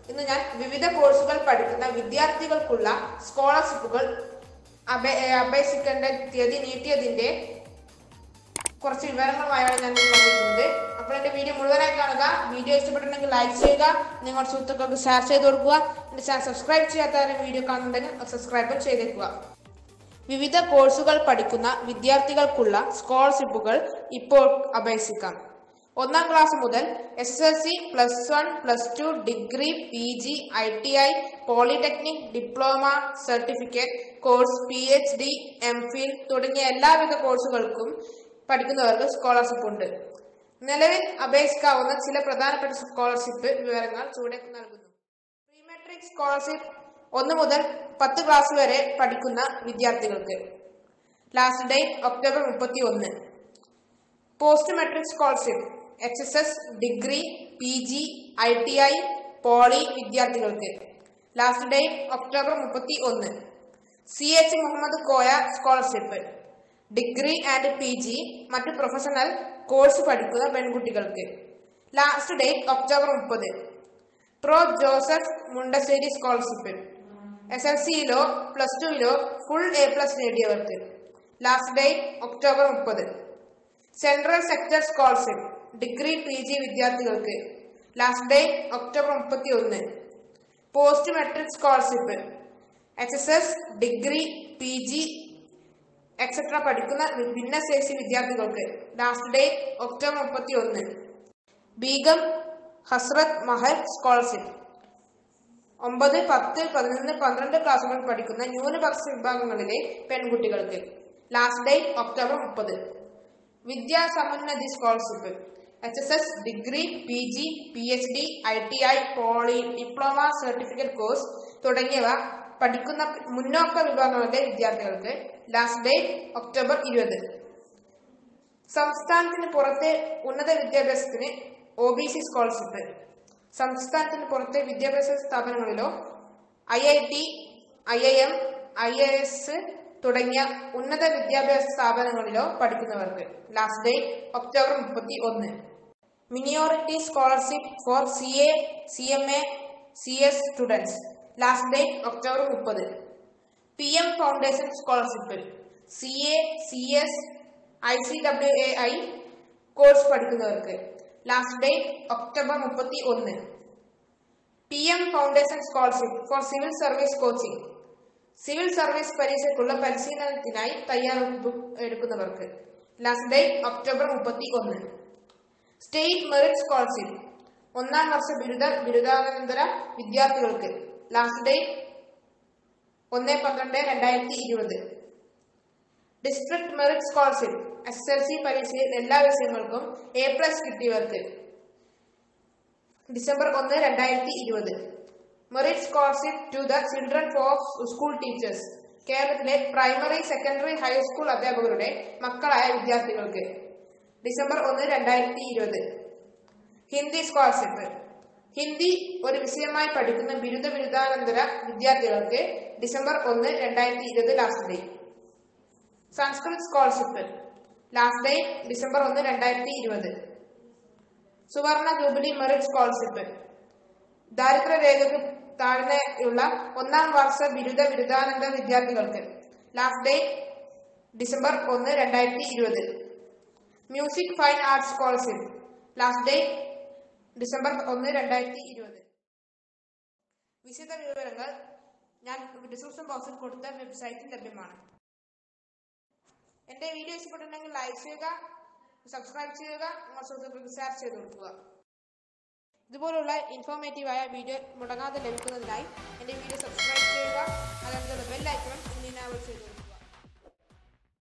ഇന്ന് ഞാൻ വിവിധ കോഴ്സുകൾ പഠിക്കുന്ന വിദ്യാർത്ഥികൾക്കുള്ള സ്കോളർഷിപ്പുകൾ അപേ- ഏ, അപേക്ഷിക്കേണ്ട തീയതി നീട്ടിയതിന്റെ കുറച്ച് വിവരങ്ങളുമായാണ് ഞാൻ ഇന്ന് വന്നിരിക്കുന്നത് അപ്പോൾ എന്റെ വീഡിയോ മുഴുവനായി കാണുക വീഡിയോ ഇഷ്ടപ്പെട്ടിട്ടുണ്ടെങ്കിൽ ലൈക്ക് ചെയ്യുക നിങ്ങളുടെ സുഹൃത്തുക്കൾക്ക് ഷെയർ ചെയ്ത് കൊടുക്കുക എന്റെ ചാനൽ സബ്സ്ക്രൈബ് ചെയ്യാത്തവരെ വീഡിയോ കാണുന്നുണ്ടെങ്കിൽ സബ്സ്ക്രൈബ് ചെയ്തേക്കുക വിവിധ കോഴ്സുകൾ പഠിക്കുന്ന വിദ്യാർത്ഥികൾക്കുള്ള സ്കോളർഷിപ്പുകൾ ഇപ്പോൾ അപേക്ഷിക്കാം ഒന്നാം ക്ലാസ് മുതൽ S S C plus one plus two degree P G I T I polytechnic diploma certificate course P H D M Phil തുടങ്ങിയ എല്ലാവിധ കോഴ്സുകൾക്കും പഠിക്കുന്നവർക്ക് സ്കോളർഷിപ്പ് ഉണ്ട് നിലവിൽ അപേക്ഷിക്കാവുന്ന ചില പ്രധാനപ്പെട്ട സ്കോളർഷിപ്പ് വിവരങ്ങൾ ചുവടെ നൽകുന്നു പ്രീ മെട്രിക് സ്കോളർഷിപ്പ് ഒന്ന് മുതൽ പത്ത് ക്ലാസ് വരെ പഠിക്കുന്ന വിദ്യാർത്ഥികൾക്ക് ലാസ്റ്റ് ഡേറ്റ് ഒക്ടോബർ മുപ്പത്തി ഒന്ന് post metric scholarship H S S degree P G I T I poly വിദ്യാർത്ഥികൾക്ക് ലാസ്റ്റ് ഡേറ്റ് ഒക്ടോബർ മുപ്പത്തി ഒന്ന് C H Mohammed Koya scholarship degree and P G മറ്റു പ്രൊഫഷണൽ കോഴ്സ് പഠിക്കുന്ന പെൺകുട്ടികൾക്ക് ലാസ്റ്റ് ഡേറ്റ് ഒക്ടോബർ മുപ്പത് pro Joseph Mundassery scholarship S L സിയിലോ plus ടുവിലോ full A plus നേടിയവർക്ക് ലാസ്റ്റ് ഡേറ്റ് ഒക്ടോബർ മുപ്പത് central sector scholarship degree P G വിദ്യാർത്ഥികൾക്ക് ലാസ്റ്റ് ഡേറ്റ് ഒക്ടോബർ മുപ്പത്തി ഒന്ന് post metric scholarship H S S degree P G etcetera പഠിക്കുന്ന ഭിന്നശേഷി വിദ്യാർത്ഥികൾക്ക് ലാസ്റ്റ് ഡേറ്റ് ഒക്ടോബർ മുപ്പത്തി ഒന്ന് ബീഗം ഹസ്രത് മഹൽ സ്കോളർഷിപ്പ് ഒമ്പത് പത്ത് പതിനൊന്ന് പന്ത്രണ്ട് ക്ലാസുകൾ പഠിക്കുന്ന ന്യൂനപക്ഷ വിഭാഗങ്ങളിലെ പെൺകുട്ടികൾക്ക് ലാസ്റ്റ് ഡേറ്റ് ഒക്ടോബർ മുപ്പത് Vidyasamunnathi scholarship H S S degree P G P H D I T I poly diploma certificate course തുടങ്ങിയവ പഠിക്കുന്ന മുന്നോക്ക വിഭാഗങ്ങളിലെ വിദ്യാർത്ഥികൾക്ക് ലാസ്റ്റ് ഡേറ്റ് ഒക്ടോബർ ഇരുപത് സംസ്ഥാനത്തിന് പുറത്തെ ഉന്നത വിദ്യാഭ്യാസത്തിന് ഒ ബി സി സ്കോളർഷിപ്പ് സംസ്ഥാനത്തിന് പുറത്തെ വിദ്യാഭ്യാസ സ്ഥാപനങ്ങളിലോ I I T I I M I A S തുടങ്ങിയ ഉന്നത വിദ്യാഭ്യാസ സ്ഥാപനങ്ങളിലോ പഠിക്കുന്നവർക്ക് ലാസ്റ്റ് ഡേറ്റ് ഒക്ടോബർ മുപ്പത്തി ഒന്ന് minority scholarship for C A C M A C S students last date October മുപ്പത് P M foundation scholarship C A C S I C W A I course പഠിക്കുന്നവർക്ക് last date October മുപ്പത്തി ഒന്ന് P M foundation scholarship for civil service coaching civil service പരീക്ഷയ്ക്കുള്ള പരിശീലനത്തിനായി തയ്യാറെടുപ്പ് എടുക്കുന്നവർക്ക് last date October മുപ്പത്തി ഒന്ന് സ്റ്റേറ്റ് മെറിറ്റ് സ്കോളർഷിപ്പ് ഒന്നാം വർഷ ബിരുദ ബിരുദാനന്തര വിദ്യാർത്ഥികൾക്ക് ലാസ്റ്റ് ഡേറ്റ് ഒന്ന് പന്ത്രണ്ട് രണ്ടായിരത്തി ഇരുപത് district merit scholarship S L C പരീക്ഷയിൽ എല്ലാ വിഷയങ്ങൾക്കും എ പ്ലസ് കിട്ടിയവർക്ക് ഡിസംബർ ഒന്ന് രണ്ടായിരത്തി ഇരുപത് merit scholarship to the children of school teachers കേരളത്തിലെ പ്രൈമറി സെക്കൻഡറി ഹൈസ്കൂൾ അധ്യാപകരുടെ മക്കളായ വിദ്യാർത്ഥികൾക്ക് ഡിസംബർ ഒന്ന് രണ്ടായിരത്തി ഇരുപത് ഹിന്ദി സ്കോളർഷിപ്പ് ഹിന്ദി ഒരു വിഷയമായി പഠിക്കുന്ന ബിരുദ ബിരുദാനന്തര വിദ്യാർത്ഥികൾക്ക് ഡിസംബർ ഒന്ന് രണ്ടായിരത്തി ഇരുപത് last date Sanskrit scholarship last date December ഒന്ന് രണ്ടായിരത്തി ഇരുപത് സുവർണ ജൂബിലി മെറിറ്റ് സ്കോളർഷിപ്പ് ദാരിദ്ര്യരേഖയ്ക്ക് താഴ്ന്നെയുള്ള ഒന്നാം വർഷ ബിരുദ ബിരുദാനന്തര വിദ്യാർത്ഥികൾക്ക് ലാസ്റ്റ് ഡേറ്റ് ഡിസംബർ ഒന്ന് രണ്ടായിരത്തി ഇരുപത് music fine arts scholarship last date December ഒന്ന് രണ്ടായിരത്തി ഇരുപത് വിശദ വിവരങ്ങൾ ഞാൻ ഡിസ്ക്രിപ്ഷൻ ബോക്സിൽ കൊടുത്ത വെബ്സൈറ്റിൽ ലഭ്യമാണ് എന്റെ വീഡിയോ ഇഷ്ടപ്പെട്ടിട്ടുണ്ടെങ്കിൽ ലൈക്ക് ചെയ്യുക സബ്സ്ക്രൈബ് ചെയ്യുക നിങ്ങളുടെ സുഹൃത്തുക്കൾക്ക് ഷെയർ ചെയ്ത് കൊടുക്കുക ഇതുപോലുള്ള ഇൻഫോർമേറ്റീവായ വീഡിയോ മുടങ്ങാതെ ലഭിക്കുന്നതിനായി എന്റെ വീഡിയോ സബ്സ്ക്രൈബ് ചെയ്യുക അതേപോലെ ബെൽ ഐക്കൺ ഇനി ചെയ്ത് കൊടുക്കുക